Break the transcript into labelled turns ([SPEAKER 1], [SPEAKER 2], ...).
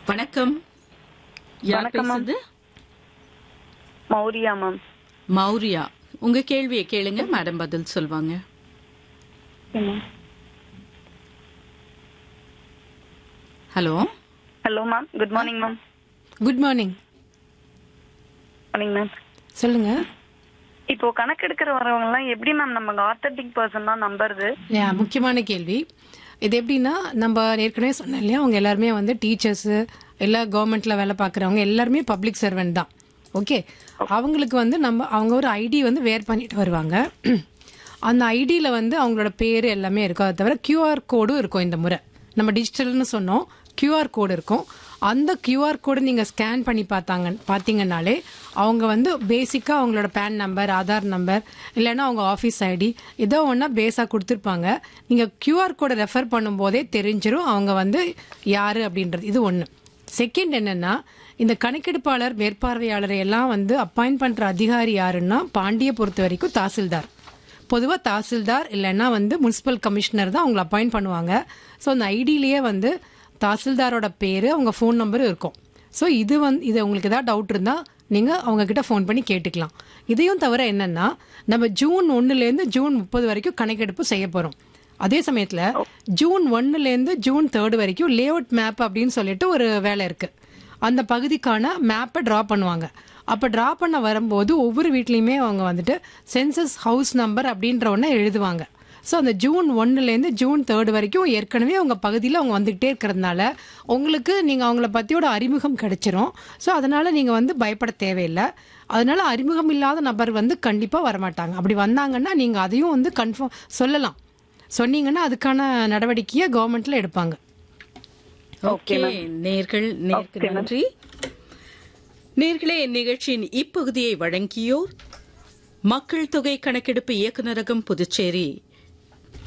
[SPEAKER 1] வணக்கம் யார்
[SPEAKER 2] வணக்கம், ma'am.
[SPEAKER 1] பேசுறது
[SPEAKER 2] மௌரியா மேம்
[SPEAKER 1] மௌரியா உங்க கேள்வியை கேளுங்க மேடம் பதில் சொல்வாங்க hello
[SPEAKER 2] hello ma'am good morning ma'am
[SPEAKER 3] good morning
[SPEAKER 2] morning ma'am
[SPEAKER 3] சொல்லுங்க
[SPEAKER 2] இப்போ கணக்கெடுக்கிற வரவங்க எல்லாம் எப்படி மேம் நம்ம ஆத்தன்டிக் பர்சன் தான் நம்புறது
[SPEAKER 3] யா, முக்கியமான கேள்வி இது எப்படின்னா நம்ம ஏற்கனவே சொன்னோம் இல்லையா அவங்க எல்லாருமே வந்து டீச்சர்ஸு எல்லா கவர்மெண்ட்ல வேலை பார்க்குறவங்க எல்லாருமே பப்ளிக் சர்வெண்ட் தான் ஓகே அவங்களுக்கு வந்து நம்ம அவங்க ஒரு ஐடி வந்து வேர் பண்ணிட்டு வருவாங்க அந்த ஐடியில் வந்து அவங்களோட பேர் எல்லாமே இருக்கும் அதை தவிர கியூஆர் கோடும் இருக்கும் இந்த முறை நம்ம டிஜிட்டல்னு சொன்னோம் கியூஆர் கோடு இருக்கும் அந்த கியூஆர் கோடை நீங்கள் ஸ்கேன் பண்ணி பார்த்தாங்க பார்த்தீங்கன்னாலே அவங்க வந்து பேசிக்காக அவங்களோட பேன் நம்பர் ஆதார் நம்பர் இல்லைன்னா அவங்க ஆஃபீஸ் ஐடி ஏதோ ஒன்றா பேஸாக கொடுத்துருப்பாங்க நீங்கள் கியூஆர் கோடை ரெஃபர் பண்ணும்போதே தெரிஞ்சிரும் அவங்க வந்து யார் அப்படின்றது இது ஒன்று செகண்ட் என்னன்னா இந்த கணக்கெடுப்பாளர் மேற்பார்வையாளரை எல்லாம் வந்து அப்பாயிண்ட் பண்ணுற அதிகாரி யாருன்னா பாண்டியை பொறுத்த வரைக்கும் தாசில்தார் பொதுவாக தாசில்தார் இல்லைன்னா வந்து முனிசிபல் கமிஷனர் தான் அவங்களை அப்பாயிண்ட் பண்ணுவாங்க ஸோ அந்த ஐடியிலேயே வந்து தாசில்தாரோட பேர் அவங்க ஃபோன் நம்பரும் இருக்கும் ஸோ இது வந்து இது உங்களுக்கு ஏதாவது டவுட் இருந்தால் நீங்கள் அவங்கக்கிட்ட ஃபோன் பண்ணி கேட்டுக்கலாம் இதையும் தவிர என்னென்னா நம்ம ஜூன் ஒன்றுலேருந்து ஜூன் முப்பது வரைக்கும் கணக்கெடுப்பு செய்ய போகிறோம் அதே சமயத்தில் ஜூன் ஒன்னுலேருந்து ஜூன் தேர்ட் வரைக்கும் லேஅவுட் மேப் அப்படின்னு சொல்லிட்டு ஒரு வேலை இருக்குது அந்த பகுதிக்கான மேப்பை ட்ரா பண்ணுவாங்க அப்போ ட்ரா பண்ண வரும்போது ஒவ்வொரு வீட்லேயுமே அவங்க வந்துட்டு சென்சஸ் ஹவுஸ் நம்பர் அப்படின்ற ஒன்று எழுதுவாங்க ஸோ அந்த ஜூன் ஒன்னுலேருந்து ஜூன் தேர்ட் வரைக்கும் ஏற்கனவே அவங்க பகுதியில் அவங்க வந்துக்கிட்டே இருக்கிறதுனால உங்களுக்கு நீங்கள் அவங்கள பற்றியோட அறிமுகம் கிடைச்சிரும் ஸோ அதனால் நீங்கள் வந்து பயப்பட தேவையில்லை அதனால அறிமுகம் இல்லாத நபர் வந்து கண்டிப்பாக வரமாட்டாங்க அப்படி வந்தாங்கன்னா நீங்கள் அதையும் வந்து கன்ஃபார்ம் சொல்லலாம் சொன்னீங்கன்னா அதுக்கான நடவடிக்கையை கவர்மெண்ட்ல எடுப்பாங்க
[SPEAKER 1] ஓகே நேர்கள் நேருக்கு நன்றி நேர்களே இந்நிகழ்ச்சியின் இப்பகுதியை வழங்கியோர் மக்கள் தொகை கணக்கெடுப்பு இயக்குநரகம் புதுச்சேரி